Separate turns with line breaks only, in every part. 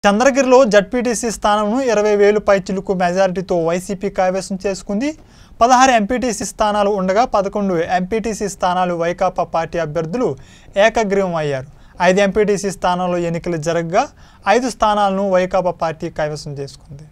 చంద్రగిరిలో ZPTC స్థానంను ఇరవై వేలు పైచిలుకు మెజారిటీతో వైసీపీ కైవసం చేసుకుంది పదహారు ఎంపీటీసీ స్థానాలు ఉండగా పదకొండు ఎంపీటీసీ స్థానాలు వైకాపా పార్టీ అభ్యర్థులు ఏకగ్రీవం అయ్యారు ఐదు ఎంపీటీసీ స్థానాల్లో ఎన్నికలు జరగగా ఐదు స్థానాలను వైకాపా పార్టీ కైవసం చేసుకుంది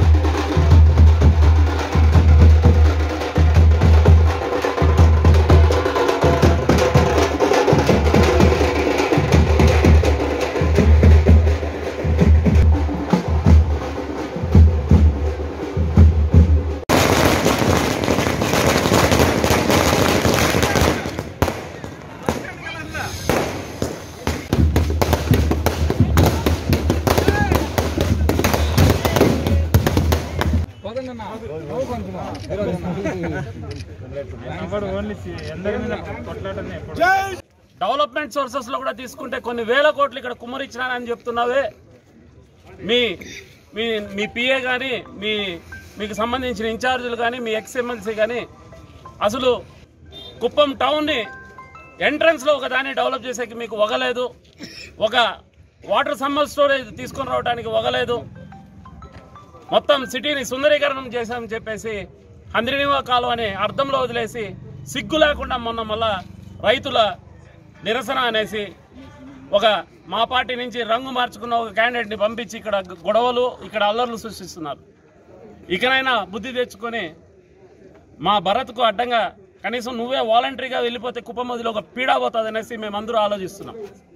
డెవలప్మెంట్ సోర్సెస్ లో కూడా తీసుకుంటే కొన్ని వేల కోట్లు ఇక్కడ కుమ్మరిచ్చినానని చెప్తున్నావే మీ మీ మీ పిఏ కానీ మీ మీకు సంబంధించిన ఇన్ఛార్జీలు కానీ మీ ఎక్స్ ఎమ్మెల్సీ కానీ అసలు కుప్పం టౌన్ని ఎంట్రన్స్లో ఒక దాన్ని డెవలప్ చేసేకి మీకు వగలేదు ఒక వాటర్ సమ్మర్ స్టోరేజ్ తీసుకొని రావడానికి వగలేదు మొత్తం సిటీని సుందరీకరణం చేశామని చెప్పేసి హంద్రినివా కాలువ అని అర్థంలో వదిలేసి సిగ్గు లేకుండా మొన్న మళ్ళా రైతుల నిరసన అనేసి ఒక మా పార్టీ నుంచి రంగు మార్చుకున్న ఒక క్యాండిడేట్ని పంపించి ఇక్కడ గొడవలు ఇక్కడ అల్లర్లు సృష్టిస్తున్నారు ఇకనైనా బుద్ధి తెచ్చుకొని మా భరత్కు అడ్డంగా కనీసం నువ్వే వాలంటరీగా వెళ్ళిపోతే కుప్పమదిలో ఒక పీడా పోతుంది అనేసి మేమందరూ ఆలోచిస్తున్నాం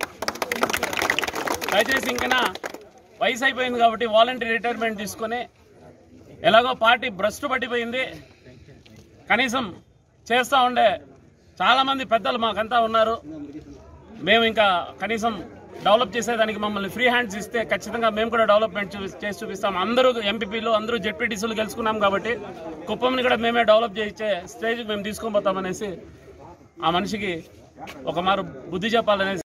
దయచేసి ఇంకనా వయసు అయిపోయింది కాబట్టి వాలంటరీ రిటైర్మెంట్ తీసుకొని ఎలాగో పార్టీ భ్రష్టు పట్టిపోయింది కనీసం చేస్తూ ఉండే చాలామంది పెద్దలు మాకంతా ఉన్నారు మేము ఇంకా కనీసం డెవలప్ చేసేదానికి మమ్మల్ని ఫ్రీ హ్యాండ్స్ ఇస్తే ఖచ్చితంగా మేము కూడా డెవలప్మెంట్ చూపి- చేసి చూపిస్తాం అందరూ ఎంపీపీలు అందరూ జెడ్పీటీసీలు గెలుచుకున్నాం కాబట్టి కుప్పంని కూడా మేమే డెవలప్ చేయించే స్టేజ్కి మేము తీసుకొని పోతామనేసి ఆ మనిషికి ఒక మారు బుద్ధి చెప్పాలనేసి